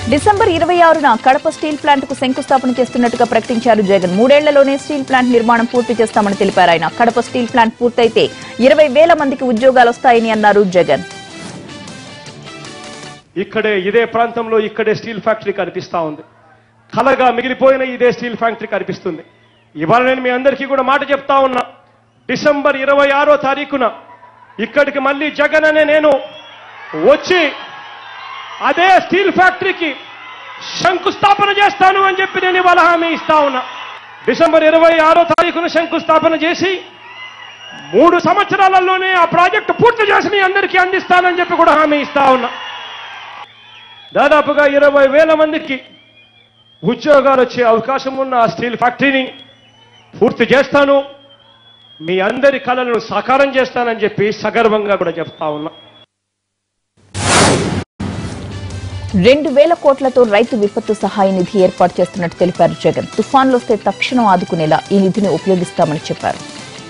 December ఇరవై ఆరున Kadapa steel plant కు శంకుస్థాపన చేస్తున్నట్టుగా ప్రకటించారు జగన్ మూడేళ్లలోనే స్టీల్ ప్లాంట్ నిర్మాణం పూర్తి చేస్తామని తెలిపారు ఆయన కడప స్టీల్ ప్లాంట్ పూర్తయితే ఇరవై వేల మందికి ఉద్యోగాలు వస్తాయని అన్నారు జగన్ ఇక్కడే ఇదే ప్రాంతంలో ఇక్కడే స్టీల్ ఫ్యాక్టరీ కనిపిస్తా ఉంది కలగా మిగిలిపోయిన ఇదే స్టీల్ ఫ్యాక్టరీ కనిపిస్తుంది ఇవాళ నేను మీ అందరికీ కూడా మాట చెప్తా ఉన్నా డిసెంబర్ ఇరవై ఆరో తారీఖున ఇక్కడికి మళ్ళీ జగన్ అనే నేను వచ్చి అదే స్టీల్ ఫ్యాక్టరీకి శంకుస్థాపన చేస్తాను అని చెప్పి నేను ఇవాళ హామీ ఇస్తా ఉన్నా డిసెంబర్ ఇరవై ఆరో తారీఖున శంకుస్థాపన చేసి మూడు సంవత్సరాలలోనే ఆ ప్రాజెక్టు పూర్తి చేసి మీ అందరికీ అందిస్తానని చెప్పి కూడా హామీ ఇస్తా ఉన్నా దాదాపుగా ఇరవై వేల మందికి ఉద్యోగాలు వచ్చే అవకాశం ఉన్న ఆ స్టీల్ ఫ్యాక్టరీని పూర్తి చేస్తాను మీ అందరి కళలను సాకారం చేస్తానని చెప్పి సగర్వంగా కూడా చెప్తా ఉన్నా రెండు వేల కోట్లతో రైతు విపత్తు సహాయ నిధి ఏర్పాటు చేస్తున్నట్టు తెలిపారు జగన్ తుఫాన్లు వస్తే తక్షణం ఆదుకునేలా ఈ నిధిని ఉపయోగిస్తామని చెప్పారు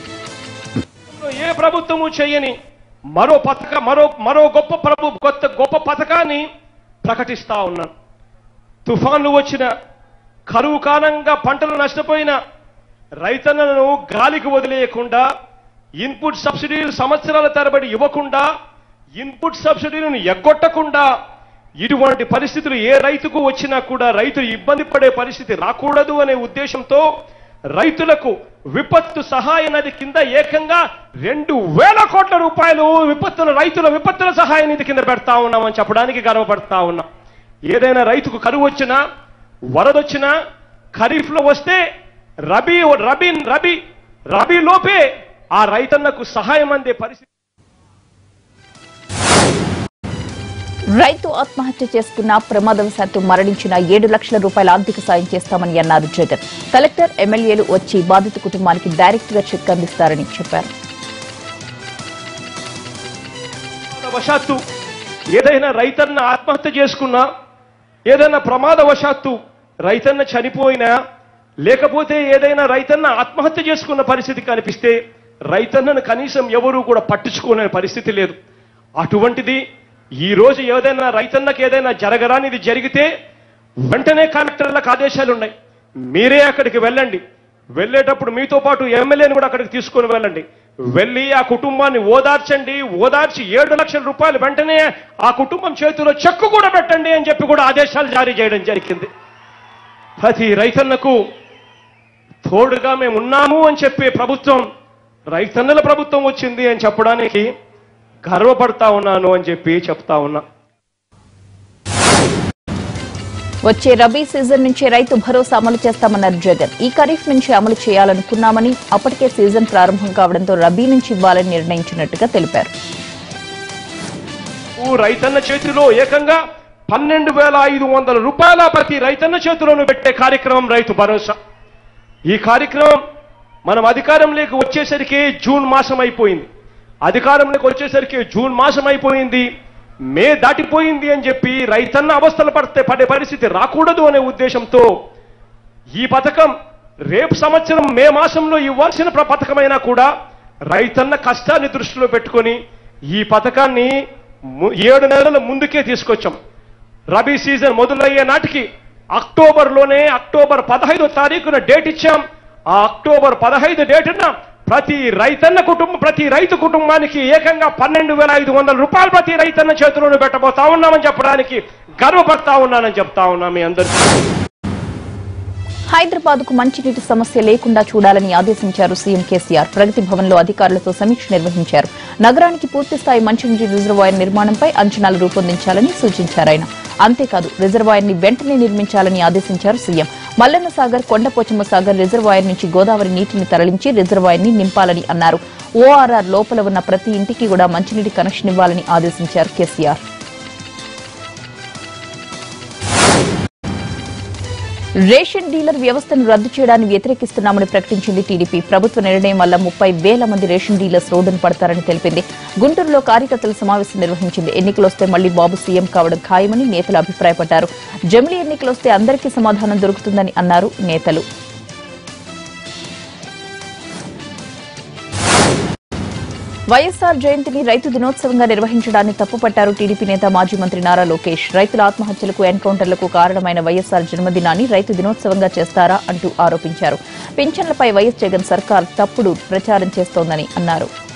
ఏ ప్రభుత్వము చేయని మరో పథక మరో మరో గొప్ప ప్రభు కొత్త గొప్ప పథకాన్ని ప్రకటిస్తా ఉన్నాను తుఫాన్లు వచ్చిన కరువు కారణంగా పంటలు నష్టపోయిన రైతన్నలను గాలికి వదిలేయకుండా ఇన్పుట్ సబ్సిడీలు సంవత్సరాల తరబడి ఇవ్వకుండా ఇన్పుట్ సబ్సిడీలను ఎగ్గొట్టకుండా ఇటువంటి పరిస్థితులు ఏ రైతుకు వచ్చినా కూడా రైతు ఇబ్బంది పడే పరిస్థితి రాకూడదు అనే ఉద్దేశంతో రైతులకు విపత్తు సహాయ నిధి కింద ఏకంగా రెండు వేల కోట్ల రూపాయలు విపత్తుల రైతుల విపత్తుల సహాయ నిధి కింద పెడతా ఉన్నామని చెప్పడానికి గర్వపడతా ఉన్నాం ఏదైనా రైతుకు కరువు వచ్చినా వరదొచ్చినా ఖరీఫ్లో వస్తే రబీ రబీ రబీ రబీ లోపే ఆ రైతన్నకు సహాయం అందే పరిస్థితి రైతు ఆత్మహత్య చేసుకున్న ప్రమాదవశాత్తు మరణించిన ఏడు లక్షల రూపాయల ఆర్థిక సాయం చేస్తామని అన్నారు జగన్ కలెక్టర్ ఎమ్మెల్యేలు వచ్చి బాధిత కుటుంబానికి డైరెక్ట్ గా చెక్ అందిస్తారని చెప్పారు వశాత్తు ఏదైనా రైతన్న ఆత్మహత్య చేసుకున్నా ఏదైనా ప్రమాదవశాత్తు రైతన్న చనిపోయినా లేకపోతే ఏదైనా రైతన్న ఆత్మహత్య చేసుకున్న పరిస్థితి కనిపిస్తే రైతన్నను కనీసం ఎవరూ కూడా పట్టించుకునే పరిస్థితి లేదు అటువంటిది ఈ రోజు ఏదైనా రైతన్నకి ఏదైనా జరగరానిది జరిగితే వెంటనే కలెక్టర్లకు ఆదేశాలు ఉన్నాయి మీరే అక్కడికి వెళ్ళండి వెళ్ళేటప్పుడు మీతో పాటు ఎమ్మెల్యేని కూడా అక్కడికి తీసుకొని వెళ్ళండి వెళ్ళి ఆ కుటుంబాన్ని ఓదార్చండి ఓదార్చి ఏడు లక్షల రూపాయలు వెంటనే ఆ కుటుంబం చేతిలో చెక్కు కూడా పెట్టండి అని చెప్పి కూడా ఆదేశాలు జారీ చేయడం జరిగింది ప్రతి రైతన్నకు తోడుగా మేము ఉన్నాము అని చెప్పే ప్రభుత్వం రైతన్నల ప్రభుత్వం వచ్చింది అని చెప్పడానికి గర్వపడతా ఉన్నాను అని చెప్పి చెప్తా ఉన్నా వచ్చే రబీ సీజన్ నుంచి రైతు భరోసా అమలు చేస్తామన్నారు జగన్ ఈ ఖరీఫ్ నుంచి అమలు చేయాలనుకున్నామని అప్పటికే సీజన్ ప్రారంభం కావడంతో రబీ నుంచి ఇవ్వాలని నిర్ణయించినట్టుగా తెలిపారు ఓ రైతన్న చేతిలో ఏకంగా పన్నెండు వేల ఐదు వందల రూపాయల ప్రతి రైతన్న చేతిలోనూ పెట్టే కార్యక్రమం రైతు భరోసా ఈ కార్యక్రమం మనం అధికారంలోకి వచ్చేసరికి జూన్ మాసం అయిపోయింది అధికారంలోకి వచ్చేసరికి జూన్ మాసం అయిపోయింది మే దాటిపోయింది అని చెప్పి రైతన్న అవస్థలు పడితే పడే పరిస్థితి రాకూడదు అనే ఉద్దేశంతో ఈ పథకం రేపు సంవత్సరం మే మాసంలో ఇవ్వాల్సిన ప్ర- పథకమైనా కూడా రైతన్న కష్టాన్ని దృష్టిలో పెట్టుకొని ఈ పథకాన్ని ము- ఏడు నెలల ముందుకే తీసుకొచ్చాం రబీ సీజన్ మొదలయ్యే నాటికి అక్టోబర్లోనే అక్టోబర్ పదహైదో తారీఖున డేట్ ఇచ్చాం ఆ అక్టోబర్ పదహైదు డేటున ప్రతి రైతన్న కుటుంబం ప్రతి రైతు కుటుంబానికి ఏకంగా పన్నెండు వేల ఐదు వందల రూపాయలు ప్రతి రైతన్న చేతిలోనే పెట్టబోతా ఉన్నామని చెప్పడానికి గర్వపడతా ఉన్నానని చెప్తా ఉన్నా మీ అందరికీ హైదరాబాద్ కు మంచినీటి సమస్య లేకుండా చూడాలని ఆదేశించారు సీఎం కేసీఆర్ ప్రగతి భవన్ లో అధికారులతో సమీక్ష నిర్వహించారు నగరానికి పూర్తిస్థాయి మంచినీటి రిజర్వాయర్ నిర్మాణంపై అంచనాలు రూపొందించాలని సూచించారు ఆయన అంతేకాదు రిజర్వాయర్ ని వెంటనే నిర్మించాలని ఆదేశించారు సీఎం మల్లన్న సాగర్ కొండపోచమ్మ సాగర్ రిజర్వాయర్ నుంచి గోదావరి నీటిని తరలించి రిజర్వాయర్ ని నింపాలని అన్నారు ఓఆర్ఆర్ లోపల ఉన్న ప్రతి ఇంటికి కూడా మంచినీటి కనెక్షన్ ఇవ్వాలని ఆదేశించారు కేసీఆర్ రేషన్ డీలర్ వ్యవస్థను రద్దు చేయడాన్ని వ్యతిరేకిస్తున్నామని ప్రకటించింది టీడీపీ ప్రభుత్వ నిర్ణయం వల్ల ముప్పై వేల మంది రేషన్ డీలర్స్ రోడ్డును పడతారని తెలిపింది గుంటూరులో కార్యకర్తల సమావేశం నిర్వహించింది ఎన్నికలొస్తే మళ్లీ బాబు సీఎం కావడం ఖాయమని నేతలు అభిప్రాయపడ్డారు జమిలీ ఎన్నికలొస్తే అందరికీ సమాధానం దొరుకుతుందని అన్నారు నేతలు వైఎస్ఆర్ జయంతిని రైతు దినోత్సవంగా నిర్వహించడాన్ని తప్పుపట్టారు టీడీపీ నేత మాజీ మంత్రి నారా లోకేష్ రైతుల ఆత్మహత్యలకు ఎన్కౌంటర్లకు కారణమైన వైఎస్ఆర్ జన్మదినాన్ని రైతు దినోత్సవంగా చేస్తారా అంటూ ఆరోపించారు పింఛన్లపై వైఎస్ జగన్ సర్కార్ తప్పుడు ప్రచారం చేస్తోందని అన్నారు